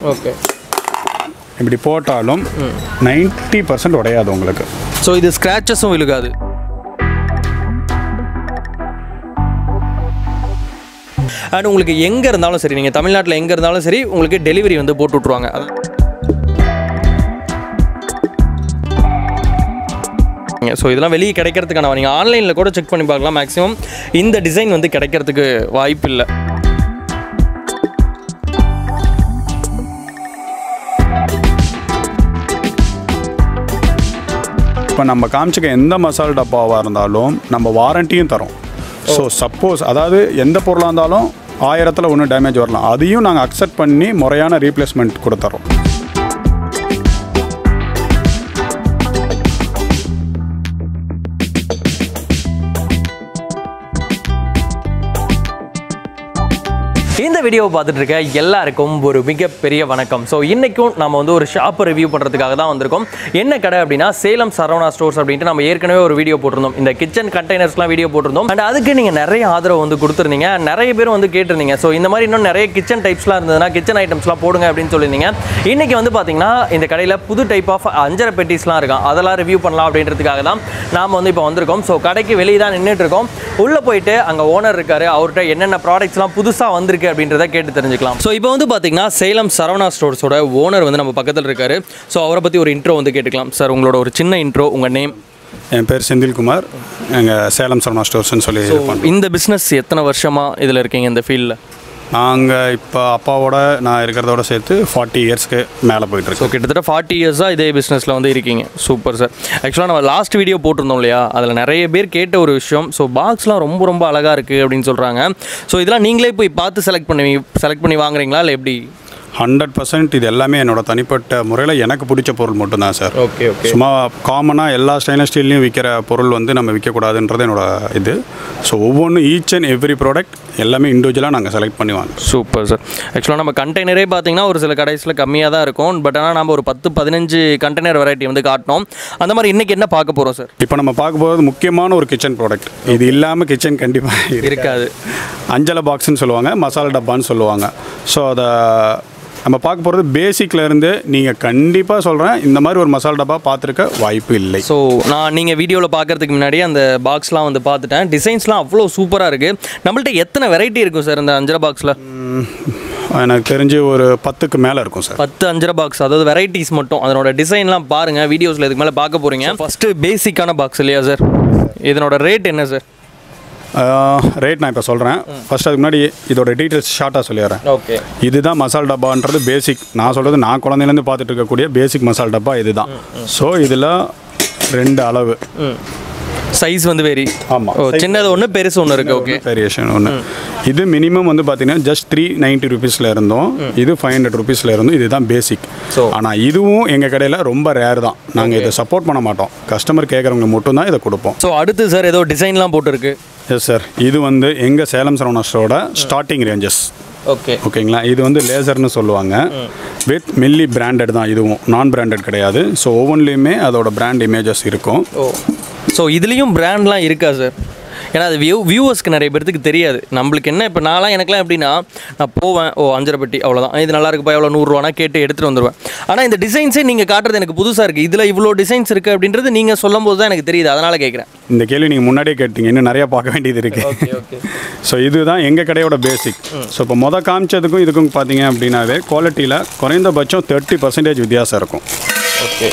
Okay இப்படி போட்டாலும் ninety percent உடையாது உங்களுக்கு ஸோ இது ஸ்க்ராச்சஸும் விழுகாது அண்ட் உங்களுக்கு எங்கே இருந்தாலும் சரி நீங்கள் தமிழ்நாட்டில் எங்கே இருந்தாலும் சரி உங்களுக்கு டெலிவரி வந்து போட்டு விட்ருவாங்க ஸோ இதெல்லாம் வெளியே கிடைக்கிறதுக்கான நீங்கள் ஆன்லைனில் கூட செக் பண்ணி பார்க்கலாம் மேக்ஸிமம் இந்த டிசைன் வந்து கிடைக்கிறதுக்கு வாய்ப்பு இல்லை இப்போ நம்ம காமிச்சிக்க எந்த மசால் டப்பாவாக இருந்தாலும் நம்ம வாரண்டியும் தரோம் ஸோ சப்போஸ் அதாவது எந்த பொருளாக இருந்தாலும் ஆயிரத்தில் ஒன்று டேமேஜ் வரலாம் அதையும் நாங்கள் அக்செப்ட் பண்ணி முறையான ரீப்ளேஸ்மெண்ட் கொடுத்துறோம் இந்த வீடியோவை பார்த்துட்டு இருக்க எல்லாருக்கும் ஒரு மிகப்பெரிய வணக்கம் ஸோ இன்றைக்கும் நம்ம வந்து ஒரு ஷாப்பை ரிவ்யூ பண்ணுறதுக்காக தான் வந்திருக்கோம் என்ன கடை அப்படின்னா சேலம் சரவணா ஸ்டோர்ஸ் அப்படின்ட்டு நம்ம ஏற்கனவே ஒரு வீடியோ போட்டிருந்தோம் இந்த கிச்சன் கண்டெய்னர்ஸ்லாம் வீடியோ போட்டிருந்தோம் அண்ட் அதுக்கு நீங்கள் நிறைய ஆதரவு வந்து கொடுத்துருந்தீங்க நிறைய பேர் வந்து கேட்டிருந்தீங்க ஸோ இந்த மாதிரி இன்னும் நிறைய கிச்சன் டைப்ஸ்லாம் இருந்ததுன்னா கிச்சன் ஐட்டம்ஸ்லாம் போடுங்க அப்படின்னு சொல்லியிருந்தீங்க இன்றைக்கி வந்து பார்த்தீங்கன்னா இந்த கடையில் புது டைப் ஆஃப் அஞ்சரை பெட்டிஸ்லாம் இருக்கும் அதெல்லாம் ரிவ்யூ பண்ணலாம் அப்படின்றதுக்காக தான் நாம் வந்து இப்போ வந்திருக்கோம் ஸோ கடைக்கு வெளியே தான் நின்றுட்டு இருக்கோம் உள்ளே போயிட்டு அங்கே ஓனர் இருக்காரு அவர்கிட்ட என்னென்ன ப்ராடக்ட்ஸ்லாம் புதுசாக வந்திருக்கு அப்படின்றத கேட்டு தெரிஞ்சுக்கலாம் ஸோ இப்போ வந்து பார்த்தீங்கன்னா சேலம் சரவணா ஸ்டோர்ஸோட ஓனர் வந்து நம்ம பக்கத்தில் இருக்காரு ஸோ அவரை பற்றி ஒரு இன்ட்ரோ வந்து கேட்டுக்கலாம் சார் உங்களோட ஒரு சின்ன இன்ட்ரோ உங்கள் நேம் என் பேர் செந்தில்குமார் எங்கள் சேலம் சரவணா ஸ்டோர்ஸ்னு சொல்லி இது பண்றோம். இந்த பிஸ்னஸ் எத்தனை வருஷமாக இதில் இருக்கீங்க இந்த ஃபீல்டில் நாங்கள் இப்போ அப்பாவோட நான் இருக்கிறதோட சேர்த்து ஃபார்ட்டி இயர்ஸ்க்கு மேலே ஸோ போயிட்டுருக்கோம் கிட்டத்தட்ட ஃபார்ட்டி இயர்ஸாக இதே பிஸ்னஸில் வந்து இருக்கீங்க சூப்பர் சார் ஆக்சுவலாக நம்ம லாஸ்ட் வீடியோ போட்டிருந்தோம் இல்லையா அதில் நிறைய பேர் கேட்ட ஒரு விஷயம் ஸோ பாக்ஸ்லாம் ரொம்ப ரொம்ப அழகாக இருக்குது அப்படின்னு சொல்கிறாங்க ஸோ இதெல்லாம் நீங்களே போய் பார்த்து செலக்ட் பண்ணி செலக்ட் பண்ணி வாங்குறீங்களா இல்லை எப்படி ஹண்ட்ரட் பர்சன்ட் இது எல்லாமே என்னோட தனிப்பட்ட முறையில் எனக்கு பிடிச்ச பொருள் மட்டும்தான் சார் ஓகே ஓகே சும்மா காமனாக எல்லா ஸ்டெயின்லெஸ் ஸ்டீல்லையும் விற்கிற பொருள் வந்து நம்ம விற்கக்கூடாதுன்றது என்னோட இது ஸோ ஒவ்வொன்றும் ஈச் அண்ட் எவ்ரி ப்ராடக்ட் எல்லாமே இண்டிவிஜுவலாக நாங்கள் செலக்ட் பண்ணி வாங்க சூப்பர் சார் ஆக்சுவலாக நம்ம கண்டெய்னரே பார்த்தீங்கன்னா ஒரு சில கடைசியில் கம்மியாக தான் இருக்கும் பட் ஆனால் நம்ம ஒரு பத்து பதினஞ்சு கண்டெய்னர் வெரைட்டி வந்து காட்டினோம் அந்த மாதிரி இன்றைக்கி என்ன பார்க்க போகிறோம் சார் இப்போ நம்ம பார்க்க போகிறது முக்கியமான ஒரு கிச்சன் ப்ராடக்ட் இது இல்லாமல் கிச்சன் கண்டிப்பாக இருக்காது அஞ்சலை பாக்ஸ்னு சொல்லுவாங்க மசாலா டப்பான்னு சொல்லுவாங்க ஸோ அதை நம்ம பார்க்க போகிறது பேசிக்ல இருந்து நீங்கள் கண்டிப்பாக சொல்கிறேன் இந்த மாதிரி ஒரு மசாலா டப்பா பார்த்துருக்க வாய்ப்பு இல்லை ஸோ நான் நீங்கள் வீடியோவில் பார்க்கறதுக்கு முன்னாடி அந்த பாக்ஸ்லாம் வந்து பார்த்துட்டேன் டிசைன்ஸ்லாம் அவ்வளோ சூப்பராக இருக்குது நம்மள்ட்ட எத்தனை வெரைட்டி இருக்கும் சார் இந்த அஞ்சரை பாக்ஸில் ம், எனக்கு தெரிஞ்சு ஒரு பத்துக்கு மேலே இருக்கும் சார் பத்து அஞ்சரை பாக்ஸ் அதாவது வெரைட்டிஸ் மட்டும் அதனோட டிசைன்லாம் பாருங்கள் வீடியோஸில் இதுக்கு மேலே பார்க்க போகிறீங்க ஃபஸ்ட்டு பேசிக்கான பாக்ஸ் இல்லையா சார் இதனோட ரேட் என்ன சார் ரேட் நான் இப்போ சொல்கிறேன் ஃபர்ஸ்ட் அதுக்கு முன்னாடி இதோட டீட்டெயில்ஸ் ஷார்ட்டாக சொல்லிடுறேன் ஓகே இதுதான் மசால் டப்பான்றது பேசிக் நான் சொல்கிறது நான் குழந்தையிலேருந்து பார்த்துட்டு இருக்கக்கூடிய பேசிக் மசால் டப்பா இதுதான் ஸோ இதில் ரெண்டு அளவு சைஸ் வந்து வெரி ஆமாம் ஓ சின்னது ஒன்று பெருசு ஒன்று இருக்குது ஓகே வேரியேஷன் ஒன்று இது மினிமம் வந்து பார்த்தீங்கன்னா ஜஸ்ட் த்ரீ நைன்ட்டி ருபீஸில் இருந்தோம் இது ஃபைவ் ஹண்ட்ரட் ருபீஸில் இருந்தோம் இதுதான் பேசிக் So- ஆனால் இதுவும் எங்கள் கடையில் ரொம்ப ரேர் தான் நாங்கள் இதை சப்போர்ட் பண்ண மாட்டோம் கஸ்டமர் கேட்குறவங்க மட்டும்தான் இதை கொடுப்போம் ஸோ அடுத்து சார் ஏதோ டிசைன்லாம் போட்டிருக்கு எஸ் சார் இது வந்து எங்கள் சேலம் சரவணாஸோட ஸ்டார்டிங் ரேஞ்சஸ் ஓகே ஓகேங்களா இது வந்து லேசர்னு சொல்லுவாங்க வித் மில்லி பிராண்டட் தான் இதுவும் நான் பிராண்டட் கிடையாது ஸோ ஒவ்வொன்றிலையுமே அதோட பிராண்ட் இமேஜஸ் இருக்கும் ஓ ஸோ இதுலேயும் பிராண்ட்லாம் இருக்கா சார் ஏன்னா அது வியூ வியூவர்ஸ்க்கு நிறைய பேர்த்துக்கு தெரியாது நம்மளுக்கு என்ன இப்போ நான்லாம் எனக்குலாம் எப்படின்னா நான் போவேன் ஓ அஞ்சரை பெட்டி அவ்வளோதான் இது நல்லா இருக்குப்பா எவ்வளோ நூறுரூவானா கேட்டு எடுத்துகிட்டு வந்துடுவேன் ஆனால் இந்த டிசைன்ஸே நீங்கள் காட்டுறது எனக்கு புதுசாக இருக்குது இதில் இவ்வளோ டிசைன்ஸ் இருக்குது அப்படின்றது நீங்கள் சொல்லும் போது தான் எனக்கு தெரியுது அதனால் கேட்குறேன் இந்த கேள்வி நீங்கள் முன்னாடியே கேட்டீங்க இன்னும் நிறையா பார்க்க வேண்டியது இருக்குது ஓகே ஓகே ஸோ இதுதான் எங்கள் கடையோட பேசிக் ஸோ இப்போ மொதல் காமிச்சதுக்கும் இதுக்கும் பார்த்தீங்க அப்படின்னாவே குவாலிட்டியில் குறைந்தபட்சம் தேர்ட்டி பர்சன்டேஜ் வித்தியாசம் இருக்கும் ஓகே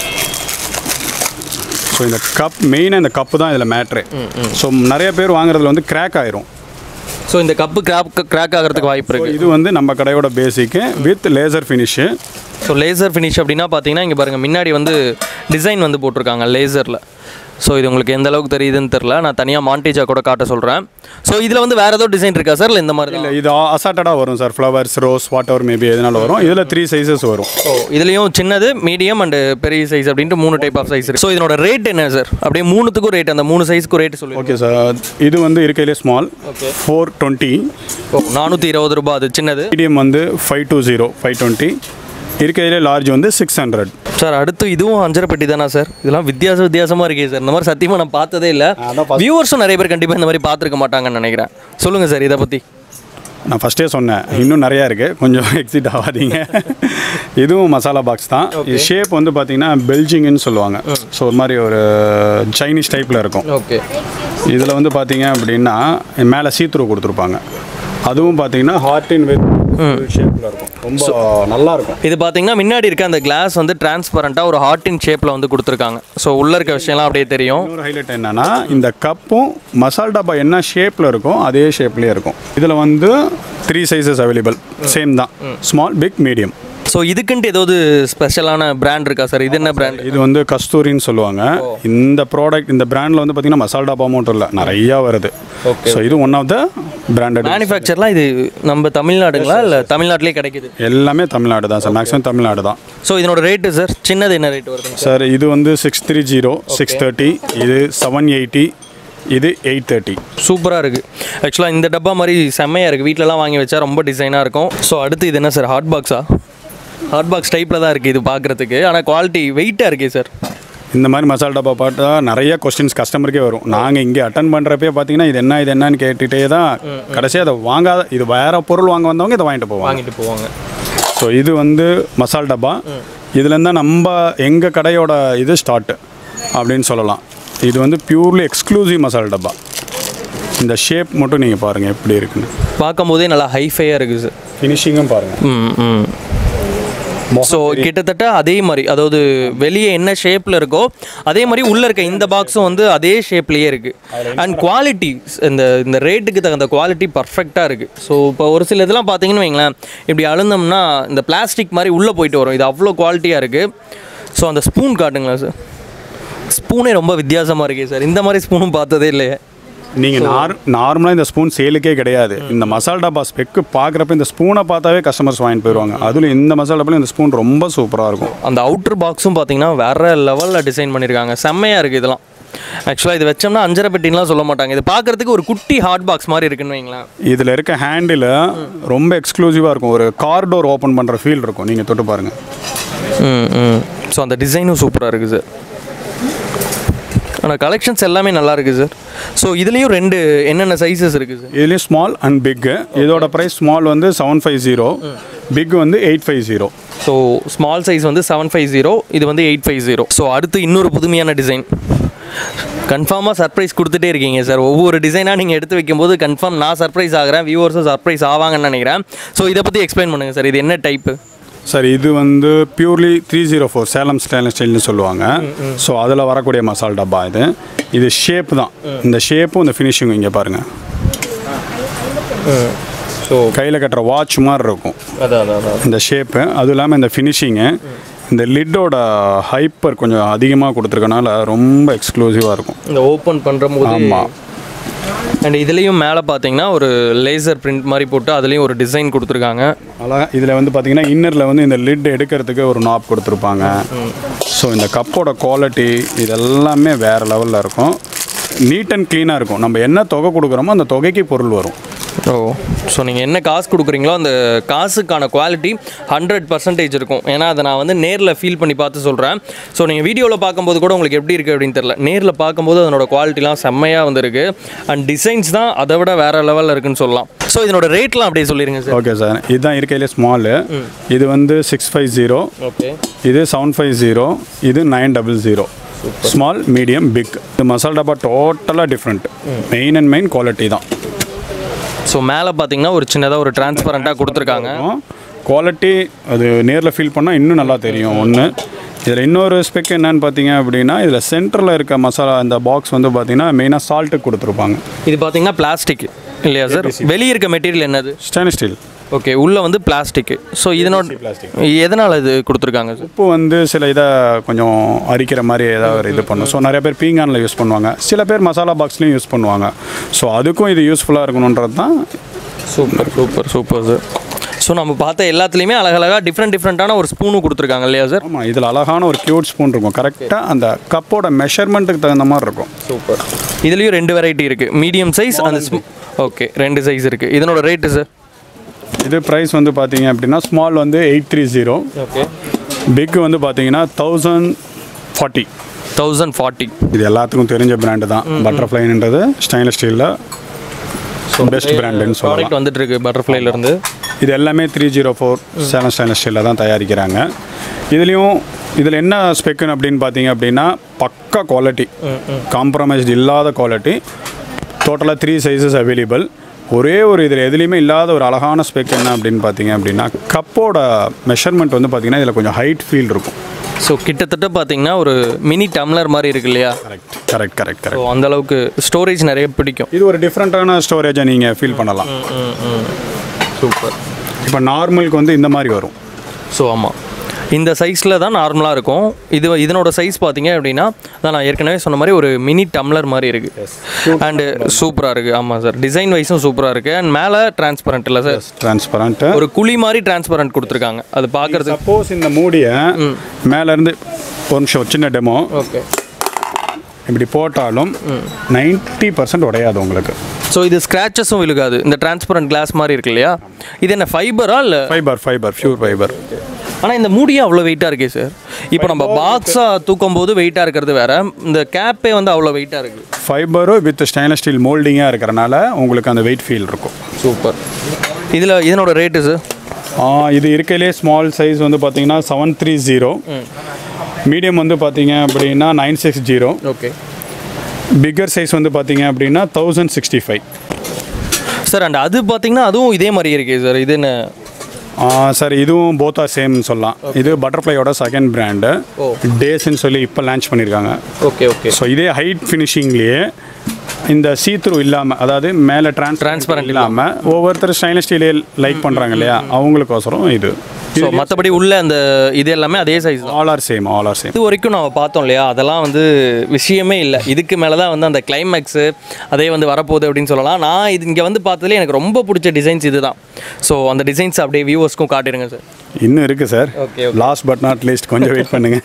ஸோ இந்த கப் மெயினாக இந்த கப்பு தான் இதில் மேட்ரு ஸோ நிறைய பேர் வாங்குறதுல வந்து கிராக் ஆயிரும் ஸோ இந்த கப்பு கிராக் கிராக் ஆகிறதுக்கு வாய்ப்பு So இருக்குது இது வந்து நம்ம கடையோட basic with laser finish so laser finish அப்படின்னா பார்த்தீங்கன்னா இங்கே பாருங்கள் முன்னாடி வந்து டிசைன் வந்து போட்டிருக்காங்க லேசரில் ஸோ இது உங்களுக்கு எந்த அளவுக்கு தெரியுதுன்னு தெரில நான் தனியாக மாண்டேஜா கூட காட்ட சொல்கிறேன் ஸோ இதில் வந்து வேறு ஏதோ டிசைன் இருக்கா சார் இல்லை இந்த மாதிரி இல்லை இது அசாட்டடாக வரும் sir flowers rose whatever maybe எதனால வரும் இதில் த்ரீ சைஸஸ் வரும் ஓ இதுலேயும் சின்னது மீடியம் அண்ட் பெரிய சைஸ் அப்படின்ட்டு மூணு டைப் ஆஃப் சைஸ் ஸோ இதனோட ரேட் என்ன சார் அப்படியே மூணுத்துக்கும் ரேட் அந்த மூணு சைஸ்க்கும் ரேட் சொல்லுங்கள் ஓகே சார் இது வந்து இருக்கையிலே ஸ்மால் ஃபோர் டுவெண்ட்டி ஓ நானூற்றி இருபது ரூபாய் அது சின்னது மீடியம் வந்து five two zero five twenty இருக்கையிலே லார்ஜ் வந்து சிக்ஸ் ஹண்ட்ரட் சார் அடுத்து இதுவும் அஞ்சரை பெட்டி தானா சார் இதெல்லாம் வித்தியாச வித்தியாசமாக இருக்கே சார் இந்த மாதிரி சத்தியமாக நான் பார்த்ததே இல்லை அதான் வியூவர்ஸும் நிறைய பேர் கண்டிப்பாக இந்த மாதிரி பார்த்துருக்க மாட்டாங்கன்னு நினைக்கிறேன் சொல்லுங்கள் சார் இதை பற்றி நான் ஃபஸ்ட்டே சொன்னேன் இன்னும் நிறையா இருக்குது கொஞ்சம் எக்ஸிட் ஆகாதீங்க இதுவும் மசாலா பாக்ஸ் தான் இது ஷேப் வந்து பார்த்தீங்கன்னா பெல்ஜிங்னு சொல்லுவாங்க ஸோ ஒரு மாதிரி ஒரு சைனீஸ் டைப்பில் இருக்கும் ஓகே இதில் வந்து பார்த்தீங்க அப்படின்னா மேலே சீத்ரூ கொடுத்துருப்பாங்க அதுவும் பார்த்தீங்கன்னா ஹார்ட் இன் வித் ஷேப்பில் இருக்கும் ரொம்ப நல்லா இருக்கும் இது பார்த்தீங்கன்னா முன்னாடி இருக்க அந்த கிளாஸ் வந்து டிரான்ஸ்பரண்ட்டாக ஒரு ஹார்ட்டின் ஷேப்பில் வந்து கொடுத்துருக்காங்க ஸோ உள்ளே இருக்க விஷயம்லாம் அப்படியே தெரியும் இன்னொரு ஹைலைட் என்னன்னா இந்த கப்பும் மசால் டப்பா என்ன ஷேப்பில் இருக்கும் அதே ஷேப்லேயே இருக்கும் இதில் வந்து த்ரீ சைஸஸ் அவைலபிள் சேம் தான் ஸ்மால் பிக் மீடியம் ஸோ இதுக்குன்ட்டு ஏதாவது ஸ்பெஷலான பிராண்ட் இருக்கா சார் இது என்ன பிராண்ட் இது வந்து கஸ்தூரின்னு சொல்லுவாங்க இந்த ப்ராடக்ட் இந்த பிராண்டில் வந்து பார்த்தீங்கன்னா மசால் டப்பா மட்டும் இல்லை நிறையா வருது ஸோ இது ஒன் ஆஃப் த பிராண்டட் மேனுஃபேக்சர்லாம் இது நம்ம தமிழ்நாடுங்களா இல்லை தமிழ்நாட்டிலே கிடைக்குது எல்லாமே தமிழ்நாடு தான் சார் மேக்ஸிமம் தமிழ்நாடு தான் ஸோ இதனோட ரேட்டு சார் சின்னது என்ன ரேட் வருதுங்க சார் இது வந்து six three zero six thirty இது செவன் எயிட்டி இது எயிட் தேர்ட்டி சூப்பராக இருக்குது ஆக்சுவலாக இந்த டப்பா மாதிரி செம்மையாக இருக்குது வீட்டிலலாம் வாங்கி வச்சா ரொம்ப டிசைனாக இருக்கும் ஸோ அடுத்து இது என்ன சார் ஹாட் பாக்ஸா ஹாட் பாக்ஸ் டைப்பில் தான் இருக்குது இது பார்க்குறதுக்கு ஆனால் குவாலிட்டி வெயிட்டாக இருக்கே சார் இந்த மாதிரி மசால் டப்பா பார்த்தா நிறைய கொஸ்டின்ஸ் கஸ்டமருக்கே வரும் நாங்கள் இங்கே அட்டன் பண்ணுறப்பே பார்த்தீங்கன்னா இது என்ன இது என்னன்னு கேட்டுகிட்டே தான் கடைசியாக அதை வாங்காத இது வேற பொருள் வாங்க வந்தவங்க இதை வாங்கிட்டு போவாங்க வாங்கிட்டு போவாங்க ஸோ இது வந்து மசால் டப்பா இதுலேருந்து தான் நம்ம எங்கள் கடையோட இது ஸ்டார்ட்டு அப்படின்னு சொல்லலாம் இது வந்து பியூர்லி எக்ஸ்க்ளூசிவ் மசால் டப்பா இந்த ஷேப் மட்டும் நீங்கள் பாருங்கள் எப்படி இருக்குன்னு பார்க்கும்போதே நல்லா ஹைஃபையாக இருக்குது சார் ஃபினிஷிங்கும் பாருங்கள் ம் ம் ஸோ கிட்டத்தட்ட அதே மாதிரி அதாவது வெளியே என்ன ஷேப்பில் இருக்கோ அதே மாதிரி உள்ளே இருக்க இந்த பாக்ஸும் வந்து அதே ஷேப்லேயே இருக்குது அண்ட் குவாலிட்டி இந்த இந்த ரேட்டுக்கு தகுந்த குவாலிட்டி பர்ஃபெக்டாக இருக்குது ஸோ இப்போ ஒரு சில இதெல்லாம் பார்த்தீங்கன்னு வைங்களேன் இப்படி அழுந்தோம்னா இந்த பிளாஸ்டிக் மாதிரி உள்ளே போயிட்டு வரும் இது அவ்வளோ குவாலிட்டியாக இருக்குது ஸோ அந்த ஸ்பூன் காட்டுங்களா சார் ஸ்பூனே ரொம்ப வித்தியாசமாக இருக்கே சார் இந்த மாதிரி ஸ்பூனும் பார்த்ததே இல்லையே நீங்கள் நார் நார்மலாக இந்த ஸ்பூன் சேலுக்கே கிடையாது இந்த மசால் டப்பா ஸ்பெக்கு பார்க்குறப்ப இந்த ஸ்பூனை பார்த்தாவே கஸ்டமர்ஸ் வாங்கிட்டு போயிடுவாங்க அதுல இந்த மசால் டப்பால இந்த ஸ்பூன் ரொம்ப சூப்பராக இருக்கும் அந்த அவுட்டர் பாக்ஸும் பார்த்தீங்கன்னா வேற லெவலில் டிசைன் பண்ணியிருக்காங்க செம்மையாக இருக்குது இதெல்லாம் ஆக்சுவலாக இது வச்சோம்னா அஞ்சரை பெட்டின்லாம் சொல்ல மாட்டாங்க இது பார்க்கறதுக்கு ஒரு குட்டி ஹாட் பாக்ஸ் மாதிரி இருக்குன்னு வைங்களேன் இதில் இருக்க ஹேண்டில் ரொம்ப எக்ஸ்க்ளூசிவாக இருக்கும் ஒரு கார் டோர் ஓப்பன் பண்ணுற ஃபீல் இருக்கும் நீங்கள் தொட்டு பாருங்கள் ம் ம் ஸோ அந்த டிசைனும் சூப்பராக இருக்குது சார் ஆனால் கலெக்ஷன்ஸ் எல்லாமே நல்லா இருக்குது சார் ஸோ இதுலேயும் ரெண்டு என்னென்ன சைஸஸ் இருக்குது சார் இதுலேயும் ஸ்மால் அண்ட் பிக்கு இதோட ப்ரைஸ் ஸ்மால் வந்து செவன் ஃபைவ் ஜீரோ பிக் வந்து eight five zero so small size வந்து செவன் ஃபைவ் ஜீரோ இது வந்து எயிட் ஃபைவ் ஜீரோ ஸோ அடுத்து இன்னொரு புதுமையான டிசைன் கன்ஃபார்மாக சர்ப்ரைஸ் கொடுத்துட்டே இருக்கீங்க சார் ஒவ்வொரு டிசைனாக நீங்கள் எடுத்து வைக்கும்போது கன்ஃபார்ம் நான் சர்ப்ரைஸ் ஆகிறேன் வியூவர்ஸும் சர்ப்ரைஸ் ஆவாங்கன்னு நினைக்கிறேன் ஸோ இதை பற்றி எக்ஸ்பிளைன் பண்ணுங்கள் சார் இது என்ன டைப்பு சார் இது வந்து purely three zero four Salem stainless ஸ்டைல்னு சொல்லுவாங்க ஸோ அதில் வரக்கூடிய மசால் டப்பா இது இது ஷேப் தான் இந்த ஷேப்பும் இந்த ஃபினிஷிங்கும் இங்கே பாருங்கள் ஸோ கையில் கட்டுற வாட்ச் மாதிரி இருக்கும் அதான் அதான் அதான் இந்த ஷேப்பு அதுவும் இல்லாமல் இந்த ஃபினிஷிங்கு இந்த லிட்டோட ஹைப்பர் கொஞ்சம் அதிகமாக கொடுத்துருக்கனால ரொம்ப எக்ஸ்க்ளூசிவாக இருக்கும் இந்த ஓப்பன் பண்ணுற போது ஆமாம் அண்ட் இதுலேயும் மேலே பார்த்தீங்கன்னா ஒரு லேசர் பிரிண்ட் மாதிரி போட்டு அதுலேயும் ஒரு டிசைன் கொடுத்துருக்காங்க அழகா இதில் வந்து பார்த்தீங்கன்னா இன்னரில் வந்து இந்த லிட் எடுக்கிறதுக்கு ஒரு நாப் கொடுத்துருப்பாங்க ஸோ இந்த கப்போட குவாலிட்டி இதெல்லாமே வேறு லெவலில் இருக்கும் நீட் அண்ட் க்ளீனாக இருக்கும் நம்ம என்ன தொகை கொடுக்குறோமோ அந்த தொகைக்கு பொருள் வரும் ஓ ஸோ நீங்கள் என்ன காசு கொடுக்குறீங்களோ அந்த காசுக்கான குவாலிட்டி ஹண்ட்ரட் பர்சன்டேஜ் இருக்கும் ஏன்னா அதை நான் வந்து நேரில் ஃபீல் பண்ணி பார்த்து சொல்கிறேன் ஸோ நீங்கள் வீடியோவில் பார்க்கும்போது கூட உங்களுக்கு எப்படி இருக்குது அப்படின்னு தெரில நேரில் பார்க்கும்போது அதனோட குவாலிட்டிலாம் செம்மையாக வந்திருக்கு அண்ட் டிசைன்ஸ் தான் அதை விட வேறு லெவலில் இருக்குன்னு சொல்லலாம் ஸோ இதனோட ரேட்லாம் அப்படியே சொல்லிடுங்க சார் ஓகே சார் இதுதான் இருக்கையிலே ஸ்மாலு இது வந்து சிக்ஸ் ஃபைவ் ஜீரோ ஓகே இது செவன் ஃபைவ் ஜீரோ இது nine double zero small medium big இந்த மசால் டப்பா டோட்டலாக different main and main quality தான் ஸோ மேலே பார்த்தீங்கன்னா ஒரு சின்னதாக ஒரு டிரான்ஸ்பரண்ட்டாக கொடுத்துருக்காங்க குவாலிட்டி அது நேரில் ஃபீல் பண்ணால் இன்னும் நல்லா தெரியும் ஒன்று இதில் இன்னொரு ஸ்பெக் என்னன்னு பார்த்தீங்க அப்படின்னா இதில் சென்டரில் இருக்க மசாலா இந்த பாக்ஸ் வந்து பார்த்தீங்கன்னா மெயினாக சால்ட்டு கொடுத்துருப்பாங்க இது பார்த்தீங்கன்னா பிளாஸ்டிக் இல்லையா சார் வெளியே இருக்க மெட்டீரியல் என்னது ஸ்டெயின்லெஸ் ஸ்டீல் ஓகே உள்ளே வந்து பிளாஸ்டிக் ஸோ இதனோட எதனால் இது கொடுத்துருக்காங்க சார் உப்பு வந்து சில இதை கொஞ்சம் அரிக்கிற மாதிரி ஏதாவது ஒரு இது பண்ணும் ஸோ நிறைய பேர் பீங்கானில் யூஸ் பண்ணுவாங்க சில பேர் மசாலா பாக்ஸ்லையும் யூஸ் பண்ணுவாங்க ஸோ அதுக்கும் இது யூஸ்ஃபுல்லாக இருக்கணுன்றது தான் super super super sir so நம்ம பார்த்த எல்லாத்துலேயுமே அழகழகாக டிஃப்ரெண்ட் டிஃப்ரெண்ட்டான ஒரு ஸ்பூனும் கொடுத்துருக்காங்க இல்லையா சார் ஆமாம் இதில் அழகான ஒரு க்யூட் ஸ்பூன் இருக்கும் கரெக்டாக அந்த கப்போட மெஷர்மெண்ட்டுக்கு தகுந்த மாதிரி இருக்கும் சூப்பர் இதுலேயும் ரெண்டு வெரைட்டி இருக்குது மீடியம் சைஸ் அந்த ஓகே ரெண்டு சைஸ் இருக்குது இதனோட ரேட்டு சார் இது ப்ரைஸ் வந்து பார்த்தீங்க அப்படின்னா ஸ்மால் வந்து eight three zero okay big வந்து பார்த்தீங்கன்னா தௌசண்ட் ஃபார்ட்டி தௌசண்ட் ஃபார்ட்டி இது எல்லாத்துக்கும் தெரிஞ்ச பிராண்டு தான் பட்டர்ஃப்ளைன்ன்றது ஸ்டெயின்லெஸ் ஸ்டீலில் பெஸ்ட் பிராண்டுன்னு சொல்லலாம் ப்ராடக்ட் வந்துட்டு இருக்கு பட்டர்ஃப்ளைல இருந்து இது எல்லாமே three zero four Salem stainless ஸ்டீலில் தான் தயாரிக்கிறாங்க இதுலேயும் இதில் என்ன ஸ்பெக்குன்னு அப்படின்னு பார்த்தீங்க அப்படின்னா பக்கா குவாலிட்டி காம்ப்ரமைஸ்டு இல்லாத குவாலிட்டி டோட்டலாக த்ரீ சைஸஸ் அவைலபிள் ஒரே ஒரு இதில் எதுலேயுமே இல்லாத ஒரு அழகான ஸ்பெக் என்ன அப்படின்னு பார்த்தீங்க அப்படின்னா கப்போட மெஷர்மெண்ட் வந்து பார்த்தீங்கன்னா இதில் கொஞ்சம் ஹைட் ஃபீல் இருக்கும் ஸோ கிட்டத்தட்ட பார்த்தீங்கன்னா ஒரு மினி டம்ளர் மாதிரி இருக்கு இல்லையா correct correct correct so correct அந்த அளவுக்கு ஸ்டோரேஜ் நிறைய பிடிக்கும் இது ஒரு டிஃப்ரெண்ட்டான ஸ்டோரேஜை நீங்கள் ஃபீல் பண்ணலாம் சூப்பர் இப்போ நார்மலுக்கு வந்து இந்த மாதிரி வரும் ஸோ ஆமாம் இந்த சைஸில் தான் நார்மலாக இருக்கும் இது இதனோட சைஸ் பார்த்தீங்க அப்படின்னா தான் நான் ஏற்கனவே சொன்ன மாதிரி ஒரு மினி டம்ளர் மாதிரி இருக்குது அண்டு சூப்பராக இருக்குது ஆமாம் சார் டிசைன் வைஸும் சூப்பராக இருக்குது அண்ட் மேலே டிரான்ஸ்பரண்ட் இல்லை சார் டிரான்ஸ்பரண்ட்டு ஒரு குழி மாதிரி டிரான்ஸ்பரண்ட் கொடுத்துருக்காங்க அது பார்க்கறதுக்கு சப்போஸ் இந்த மூடியை மேலேருந்து ஒரு நிமிஷம் சின்ன டெமோ ஓகே இப்படி போட்டாலும் நைன்ட்டி பர்சன்ட் உடையாது உங்களுக்கு ஸோ இது ஸ்க்ராச்சஸும் விழுகாது இந்த டிரான்ஸ்பரண்ட் கிளாஸ் மாதிரி இருக்கு இல்லையா இது என்ன ஃபைபரா இல்லை ஃபைபர் ஃபைபர் ஃபியூர் ஃபைபர் ஆனால் இந்த மூடியே அவ்வளோ வெயிட்டாக இருக்கே சார் இப்போ நம்ம பாக்ஸாக தூக்கும் போது வெயிட்டாக இருக்கிறது வேற இந்த கேப்பே வந்து அவ்வளோ வெயிட்டாக இருக்குது ஃபைபரும் வித் ஸ்டெயின்லெஸ் ஸ்டீல் மோல்டிங்காக இருக்கிறனால உங்களுக்கு அந்த வெயிட் ஃபீல் இருக்கும் சூப்பர் இதில் இதனோட ரேட்டு சார் ஆ, இது இருக்கையிலே ஸ்மால் சைஸ் வந்து பார்த்தீங்கன்னா செவன் த்ரீ ஜீரோ மீடியம் வந்து பார்த்தீங்க அப்படின்னா nine six zero okay bigger size வந்து பார்த்தீங்க அப்படின்னா thousand sixty five sir and அது பார்த்தீங்கன்னா அதுவும் இதே மாதிரி இருக்கே சார் இது என்ன சார் இதுவும் போத்தா சேம்னு சொல்லலாம் இது பட்டர்ஃப்ளையோட செகண்ட் பிராண்டு ஓ. டேஸ்ன்னு சொல்லி இப்போ லான்ச் பண்ணியிருக்காங்க ஓகே ஓகே ஸோ இதே ஹைட் ஃபினிஷிங்லேயே இந்த சீத்ரூ இல்லாமல் அதாவது மேலே டிரான்ஸ் Transparent இல்லாமல் ஒவ்வொருத்தர் ஸ்டைன்லெஸ் ஸ்டீலே லைக் பண்ணுறாங்க இல்லையா அவங்களுக்கோசரம் இது ஸோ மற்றபடி உள்ள அந்த இது எல்லாமே அதே சைஸ் தான் all are same all are same இது வரைக்கும் நம்ம பார்த்தோம் இல்லையா அதெல்லாம் வந்து விஷயமே இல்லை இதுக்கு மேலே தான் வந்து அந்த கிளைமேக்ஸு அதே வந்து வரப்போகுது அப்படின்னு சொல்லலாம் நான் இது இங்கே வந்து பார்த்ததுல எனக்கு ரொம்ப பிடிச்ச டிசைன்ஸ் இதுதான் ஸோ அந்த டிசைன்ஸ் அப்படியே வியூவர்ஸ்க்கும் காட்டிடுங்க சார் இன்னும் இருக்குது sir Okay, last but not least கொஞ்சம் வெயிட் பண்ணுங்க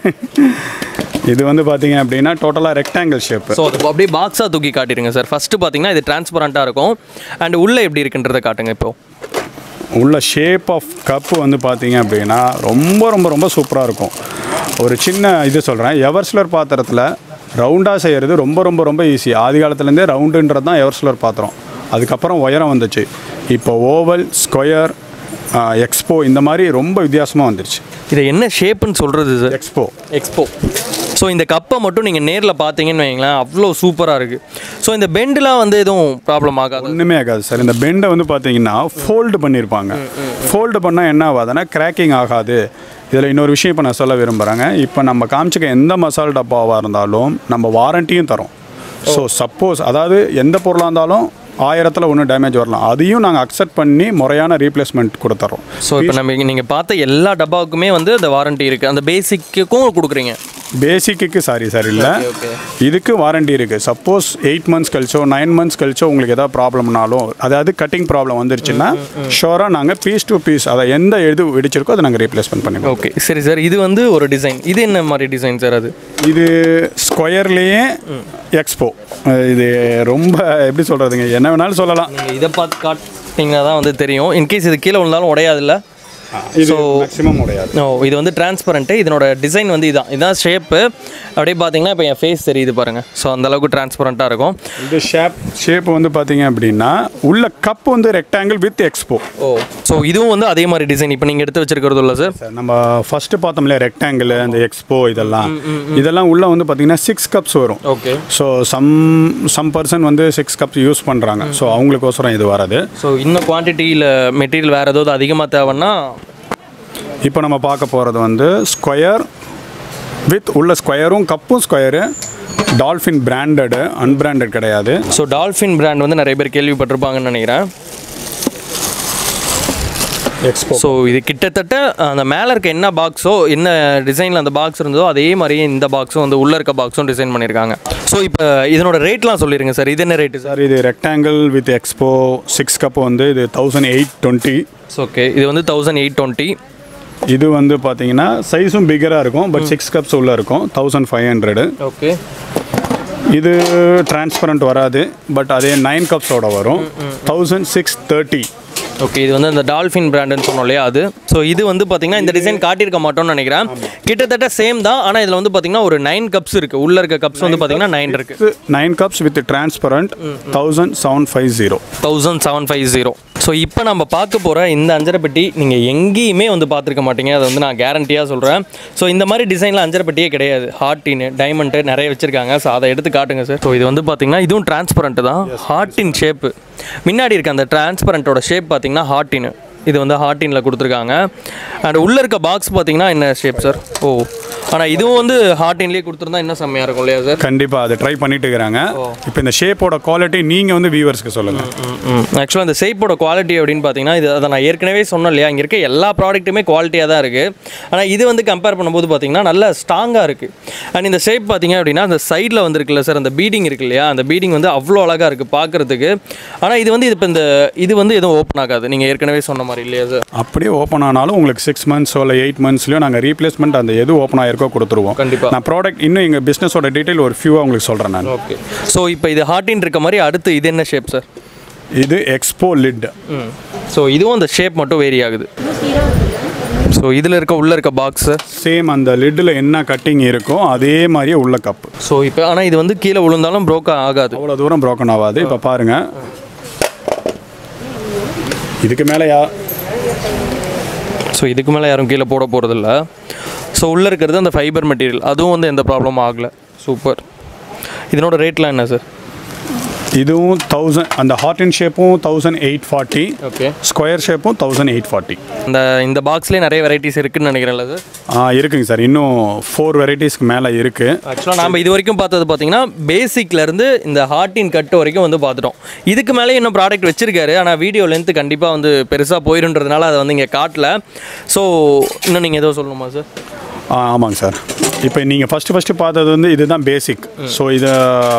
இது வந்து பார்த்தீங்க அப்படின்னா டோட்டலாக ரெக்டாங்கிள் ஷேப் ஸோ அது அப்படியே பாக்ஸாக தூக்கி காட்டிடுங்க சார் ஃபஸ்ட்டு பார்த்தீங்கன்னா இது டிரான்ஸ்பரண்ட்டாக இருக்கும் அண்ட் உள்ளே எப்படி இருக்குன்றதை காட்டுங்க இப்போ உள்ள ஷேப் ஆஃப் கப்பு வந்து பார்த்தீங்க அப்படின்னா ரொம்ப ரொம்ப ரொம்ப சூப்பராக இருக்கும் ஒரு சின்ன இது சொல்கிறேன் எவர்ஸ்லர் பாத்திரத்தில் ரவுண்டாக செய்கிறது ரொம்ப ரொம்ப ரொம்ப ஈஸி ஆதி காலத்துலேருந்தே ரவுண்டுன்றது தான் எவர்ஸ்லர் பாத்திரம் அதுக்கப்புறம் உயரம் வந்துச்சு இப்போ ஓவல் ஸ்கொயர் எக்ஸ்போ இந்த மாதிரி ரொம்ப வித்தியாசமாக வந்துருச்சு இதை என்ன ஷேப்புன்னு சொல்கிறது சார் எக்ஸ்போ எக்ஸ்போ ஸோ இந்த கப்பை மட்டும் நீங்கள் நேரில் பார்த்தீங்கன்னு வைங்களேன் அவ்வளோ சூப்பராக இருக்குது ஸோ இந்த பெண்டெலாம் வந்து எதுவும் ப்ராப்ளம் ஆகாது ஒன்றுமே ஆகாது சார் இந்த பெண்டை வந்து பார்த்தீங்கன்னா ஃபோல்டு பண்ணியிருப்பாங்க ஃபோல்டு பண்ணால் என்ன ஆகாதுன்னா கிராக்கிங் ஆகாது இதில் இன்னொரு விஷயம் இப்போ நான் சொல்ல விரும்புகிறேங்க இப்போ நம்ம காமிச்சிக்க எந்த மசால் டப்பாவாக இருந்தாலும் நம்ம வாரண்டியும் தரோம் ஸோ சப்போஸ் அதாவது எந்த பொருளாக இருந்தாலும் ஆயிரத்தில் ஒன்று டேமேஜ் வரலாம் அதையும் நாங்கள் அக்செப்ட் பண்ணி முறையான ரீப்ளேஸ்மெண்ட் கொடுத்துறோம் ஸோ இப்போ நம்ம நீங்கள் பார்த்த எல்லா டப்பாவுக்குமே வந்து அந்த வாரண்டி இருக்குது அந்த பேசிக்குக்கும் கொடுக்குறீங்க பேசிக்கு சாரி சார் இல்லை okay. இதுக்கு வாரண்டி இருக்குது சப்போஸ் எயிட் மந்த்ஸ் கழிச்சோ நைன் மந்த்ஸ் கழிச்சோ உங்களுக்கு ஏதாவது ப்ராப்ளம்னாலும் அதாவது கட்டிங் ப்ராப்ளம் வந்துருச்சுன்னா ஷோராக நாங்கள் பீஸ் டு பீஸ் அதை எந்த இது வெடிச்சிருக்கோ அதை நாங்கள் ரீப்ளேஸ்மெண்ட் பண்ணிடுவோம் ஓகே சரி சார் இது வந்து ஒரு டிசைன் இது என்ன மாதிரி டிசைன் சார் அது இது ஸ்கொயர்லேயே எக்ஸ்போ இது ரொம்ப எப்படி சொல்கிறதுங்க என்ன வேணாலும் சொல்லலாம் நீங்கள் இதை பார்த்து காட்டிங்கன்னா தான் வந்து தெரியும் இன்கேஸ் இது கீழே விழுந்தாலும் உடையாதுல்ல இது மேக்ஸிமம் உடையாது ஓ இது வந்து டிரான்ஸ்பரண்ட்டு இதனோட டிசைன் வந்து இதான் இதான் ஷேப்பு அப்படியே பார்த்தீங்கன்னா இப்போ என் ஃபேஸ் தெரியுது பாருங்கள் ஸோ அந்த அளவுக்கு டிரான்ஸ்பரண்ட்டாக இருக்கும் இது ஷேப் ஷேப் வந்து பார்த்தீங்க அப்படின்னா உள்ள கப் வந்து ரெக்டாங்கிள் வித் எக்ஸ்போ ஓ ஸோ இதுவும் வந்து அதே மாதிரி டிசைன் இப்போ நீங்கள் எடுத்து வச்சிருக்கிறது இல்லை சார் சார் நம்ம ஃபஸ்ட்டு பார்த்தோம் இல்லையா ரெக்டாங்கிள் அந்த எக்ஸ்போ இதெல்லாம் இதெல்லாம் உள்ள வந்து பார்த்தீங்கன்னா சிக்ஸ் கப்ஸ் வரும் okay so some some person வந்து சிக்ஸ் கப்ஸ் யூஸ் பண்ணுறாங்க ஸோ அவங்களுக்கோசரம் இது வராது ஸோ இன்னும் குவான்டிட்டியில் மெட்டீரியல் வேறு ஏதாவது அதிகமாக தேவைன்னா இப்போ நம்ம பார்க்க போகிறது வந்து ஸ்கொயர் வித் உள்ள ஸ்கொயரும் கப்பும் ஸ்கொயரு டால்ஃபின் பிராண்டடு அன்பிராண்டட் கிடையாது ஸோ டால்ஃபின் பிராண்ட் வந்து நிறைய பேர் கேள்விப்பட்டிருப்பாங்கன்னு நினைக்கிறேன் எக்ஸ்போ ஸோ இது கிட்டத்தட்ட அந்த மேலே இருக்க என்ன பாக்ஸோ என்ன டிசைனில் அந்த பாக்ஸ் இருந்ததோ அதே மாதிரியே இந்த பாக்ஸும் வந்து உள்ளே இருக்க பாக்ஸும் டிசைன் பண்ணியிருக்காங்க ஸோ இப்போ இதனோட ரேட்லாம் சொல்லிடுங்க சார் இது என்ன ரேட்டு சார் சார் இது rectangle with expo six cup வந்து இது தௌசண்ட் எயிட் டுவெண்ட்டி ஓகே இது வந்து தௌசண்ட் எயிட் டுவெண்ட்டி இது வந்து பார்த்தீங்கன்னா சைஸும் பிகராக இருக்கும் பட் சிக்ஸ் கப்ஸ் உள்ளே இருக்கும் தௌசண்ட் ஃபைவ் ஹண்ட்ரடு ஓகே இது டிரான்ஸ்பரண்ட் வராது பட் அதே நைன் கப்ஸோட வரும் தௌசண்ட் சிக்ஸ் தேர்ட்டி ஓகே இது வந்து அந்த டால்ஃபின் பிராண்டுன்னு சொன்னோம் இல்லையா அது ஸோ இது வந்து பார்த்தீங்கன்னா இந்த டிசைன் காட்டியிருக்க மாட்டோம்னு நினைக்கிறேன் கிட்டத்தட்ட சேம் தான் ஆனால் இதில் வந்து பார்த்தீங்கன்னா ஒரு நைன் கப்ஸ் இருக்குது உள்ளே இருக்க கப்ஸ் வந்து பார்த்தீங்கன்னா நைன் இருக்குது nine cups with transparent thousand seven five zero thousand seven five zero so இப்போ நம்ம பார்க்க போகிற இந்த அஞ்சரை பெட்டி நீங்கள் எங்கேயுமே வந்து பார்த்துருக்க மாட்டீங்க அதை வந்து நான் கேரண்டியாக சொல்கிறேன் ஸோ இந்த மாதிரி டிசைனில் அஞ்சரை பெட்டியே கிடையாது ஹார்டின் டைமண்டு நிறைய வச்சுருக்காங்க ஸோ அதை எடுத்து காட்டுங்க சார் ஸோ இது வந்து பார்த்தீங்கன்னா இதுவும் டிரான்ஸ்பரண்ட் தான் ஹார்டின் ஷேப்பு முன்னாடி இருக்க அந்த டிரான்ஸ்பரண்ட்டோட ஷேப் பார்த்தீங்கன்னா ஹார்டின் இது வந்து ஹார்டினில் கொடுத்துருக்காங்க அண்ட் உள்ளே இருக்க பாக்ஸ் பார்த்தீங்கன்னா என்ன ஷேப் சார் ஓ ஆனால் இதுவும் வந்து ஹார்டின்லேயே கொடுத்துருந்தா இன்னும் செம்மையாக இருக்கும் இல்லையா சார் கண்டிப்பாக அதை ட்ரை பண்ணிட்டு இருக்கிறாங்க இப்போ இந்த ஷேப்போட குவாலிட்டி நீங்கள் வந்து வியூவர்ஸ்க்கு சொல்லுங்கள் ஆக்சுவலாக இந்த சேப்போட குவாலிட்டி அப்படின்னு பார்த்தீங்கன்னா இது அதை நான் ஏற்கனவே சொன்னேன் இல்லையா இங்கே இருக்க எல்லா ப்ராடக்ட்டுமே குவாலிட்டியாக தான் இருக்குது ஆனால் இது வந்து கம்பேர் பண்ணும்போது பார்த்தீங்கன்னா நல்ல ஸ்ட்ராங்காக இருக்குது அண்ட் இந்த ஷேப் பார்த்தீங்க அப்படின்னா அந்த சைடில் வந்துருக்குல்ல சார் அந்த பீடிங் இருக்கு இல்லையா அந்த பீடிங் வந்து அவ்வளோ அழகாக இருக்குது பார்க்குறதுக்கு ஆனால் இது வந்து இப்போ இந்த இது வந்து எதுவும் ஓப்பன் ஆகாது நீங்கள் ஏற்கனவே சொன்ன மாதிரி இல்லையா சார் அப்படியே ஓப்பன் ஆனாலும் உங்களுக்கு சிக்ஸ் மந்த்ஸோ இல்லை எயிட் மந்த்ஸ்லையோ நாங்கள் ரீப்ளேஸ்மெண்ட் அந்த எது ஓப்பன் ஆயிருக்கோ கொடுத்துருவோம் கண்டிப்பா. நான் ப்ராடக்ட் இன்னும் எங்கள் பிஸ்னஸோட டீட்டெயில் ஒரு ஃபியூவாக உங்களுக்கு சொல்கிறேன் நான் ஓகே ஸோ இப்போ இது ஹார்டின் இருக்க மாதிரி அடுத்து இது என்ன ஷேப் சார் இது எக்ஸ்போ லிட் ம் ஸோ இதுவும் அந்த ஷேப் மட்டும் வேரி ஆகுது ஸோ இதில் இருக்க உள்ளே இருக்க பாக்ஸு சேம் அந்த லிட்டில் என்ன கட்டிங் இருக்கோ அதே மாதிரியே உள்ள கப்பு ஸோ இப்போ ஆனால் இது வந்து கீழே விழுந்தாலும் broke ஆகாது அவ்வளோ தூரம் broken ஆகாது இப்போ பாருங்கள் இதுக்கு மேலே யா ஸோ இதுக்கு மேலே யாரும் கீழே போட போகிறதில்ல ஸோ உள்ளே இருக்கிறது அந்த ஃபைபர் மெட்டீரியல் அதுவும் வந்து எந்த ப்ராப்ளமும் ஆகலை சூப்பர் இதனோட ரேட்லாம் என்ன சார் இதுவும் தௌசண்ட் அந்த ஹார்ட் அண்ட் ஷேப்பும் thousand eight forty okay square ஷேப்பும் தௌசண்ட் எயிட் ஃபார்ட்டி இந்த இந்த பாக்ஸ்லேயே நிறைய வெரைட்டிஸ் இருக்குன்னு நினைக்கிறேன்ல சார் இருக்குங்க சார் இன்னும் ஃபோர் வெரைட்டிஸ்க்கு மேலே இருக்குது ஆக்சுவலாக நாம் இது வரைக்கும் பார்த்தது பார்த்தீங்கன்னா பேசிக்லேருந்து இந்த ஹார்டின் கட்டு வரைக்கும் வந்து பார்த்துட்டோம் இதுக்கு மேலே இன்னும் ப்ராடக்ட் வச்சிருக்காரு ஆனால் வீடியோ லென்த்து கண்டிப்பாக வந்து பெருசாக போயிருன்றதுனால அதை வந்து இங்கே காட்டல ஸோ இன்னும் நீங்கள் ஏதோ சொல்லணுமா சார் ஆ ஆமாங்க சார் இப்போ நீங்கள் ஃபஸ்ட்டு ஃபஸ்ட்டு பார்த்தது வந்து இதுதான் பேசிக் ஸோ இது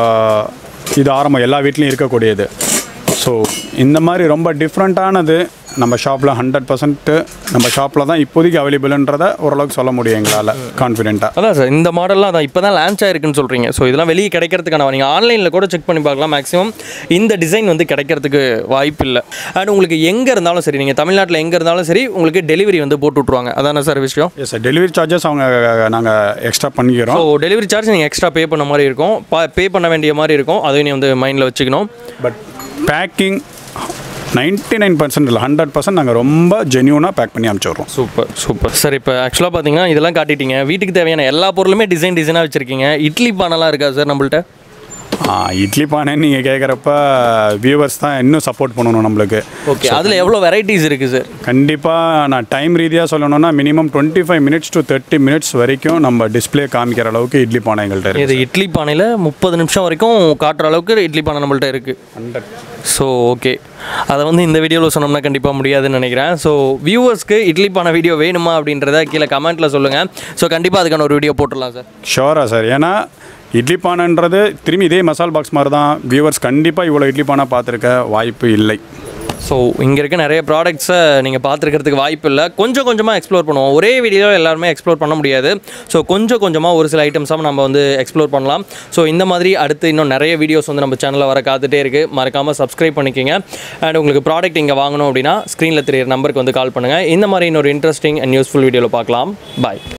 இது ஆரம்பம் எல்லா வீட்லேயும் இருக்கக்கூடியது ஸோ இந்த மாதிரி ரொம்ப டிஃப்ரெண்ட்டானது நம்ம ஷாப்பில் ஹண்ட்ரட் பர்சன்ட்டு நம்ம ஷாப்பில் தான் இப்போதைக்கு அவைலபிள்ன்றதை ஓரளவுக்கு சொல்ல முடியும் எங்களால் கான்ஃபிடென்ட்டாக அதான் சார் இந்த மாடல்லாம் தான் இப்போ தான் லான்ச் ஆயிருக்குன்னு சொல்கிறீங்க ஸோ இதெல்லாம் வெளியே கிடைக்கிறதுக்கான நீங்கள் ஆன்லைனில் கூட செக் பண்ணி பார்க்கலாம் மேக்ஸிமம் இந்த டிசைன் வந்து கிடைக்கிறதுக்கு வாய்ப்பு இல்லை அண்ட் உங்களுக்கு எங்கே இருந்தாலும் சரி நீங்கள் தமிழ்நாட்டில் எங்கே இருந்தாலும் சரி உங்களுக்கு டெலிவரி வந்து போட்டு விட்ருவாங்க அதானே சார் விஷயம் எஸ் சார் டெலிவரி சார்ஜஸ் அவங்க நாங்கள் எக்ஸ்ட்ரா பண்ணிக்கிறோம் ஸோ டெலிவரி சார்ஜ் நீங்கள் எக்ஸ்ட்ரா பே பண்ண மாதிரி இருக்கும் பே பண்ண வேண்டிய மாதிரி இருக்கும் அதையும் நீ வந்து மைண்டில் வச்சுக்கணும் but packing ninety nine percent இல்லை ஹண்ட்ரட் பர்சன்ட் நாங்கள் ரொம்ப ஜென்யூனாக பேக் பண்ணி அனுப்பிச்சி சூப்பர் சூப்பர் சார் இப்போ ஆக்சுவலாக பார்த்தீங்கன்னா இதெல்லாம் காட்டிட்டீங்க வீட்டுக்கு தேவையான எல்லா பொருளுமே டிசைன் டிசைனாக வச்சுருக்கீங்க இட்லி பானெல்லாம் இருக்கா சார் நம்மள்ட்ட ஆ இட்லி பானைன்னு நீங்கள் கேட்குறப்ப வியூவர்ஸ் தான் இன்னும் சப்போர்ட் பண்ணணும் நம்மளுக்கு ஓகே அதில் எவ்வளோ வெரைட்டிஸ் இருக்குது சார் கண்டிப்பாக நான் டைம் ரீதியாக சொல்லணும்னா minimum twenty five minutes to thirty minutes வரைக்கும் நம்ம டிஸ்ப்ளே காமிக்கிற அளவுக்கு இட்லி பானை எங்கள்கிட்ட இருக்கு இது இட்லி பானையில் முப்பது நிமிஷம் வரைக்கும் காட்டுற அளவுக்கு இட்லி பானை நம்மள்ட்ட இருக்குது ஹண்ட்ரட் ஸோ ஓகே அதை வந்து இந்த வீடியோவில் சொன்னோம்னா கண்டிப்பாக முடியாதுன்னு நினைக்கிறேன் ஸோ வியூவர்ஸ்க்கு இட்லி பானை வீடியோ வேணுமா அப்படின்றத கீழே கமெண்ட்டில் சொல்லுங்கள் ஸோ கண்டிப்பாக அதுக்கான ஒரு வீடியோ போட்டுடலாம் சார் ஷோரா சார் ஏன்னா இட்லி பானைன்றது திரும்பி இதே மசால் பாக்ஸ் மாதிரி தான் வியூவர்ஸ் கண்டிப்பாக இவ்வளோ இட்லி பானை பார்த்துருக்க வாய்ப்பு இல்லை ஸோ இங்கே இருக்க நிறைய ப்ராடக்ட்ஸை நீங்கள் பார்த்துருக்கிறதுக்கு வாய்ப்பு இல்லை கொஞ்சம் கொஞ்சமாக எக்ஸ்ப்ளோர் பண்ணுவோம் ஒரே வீடியோவில் எல்லாருமே எக்ஸ்ப்ளோர் பண்ண முடியாது ஸோ கொஞ்சம் கொஞ்சமாக ஒரு சில ஐட்டம்ஸாக நம்ம வந்து எக்ஸ்ப்ளோர் பண்ணலாம் ஸோ இந்த மாதிரி அடுத்து இன்னும் நிறைய வீடியோஸ் வந்து நம்ம சேனலில் வர காத்துட்டே இருக்குது மறக்காமல் சப்ஸ்கிரைப் பண்ணிக்கோங்க அண்ட் உங்களுக்கு ப்ராடக்ட் இங்கே வாங்கணும் அப்படின்னா ஸ்க்ரீனில் தெரியிற நம்பருக்கு வந்து கால் பண்ணுங்கள் இந்த மாதிரி இன்னொரு இன்ட்ரெஸ்டிங் அண்ட் யூஸ்ஃபுல் வீடியோவில் பார்க்கலாம் பாய்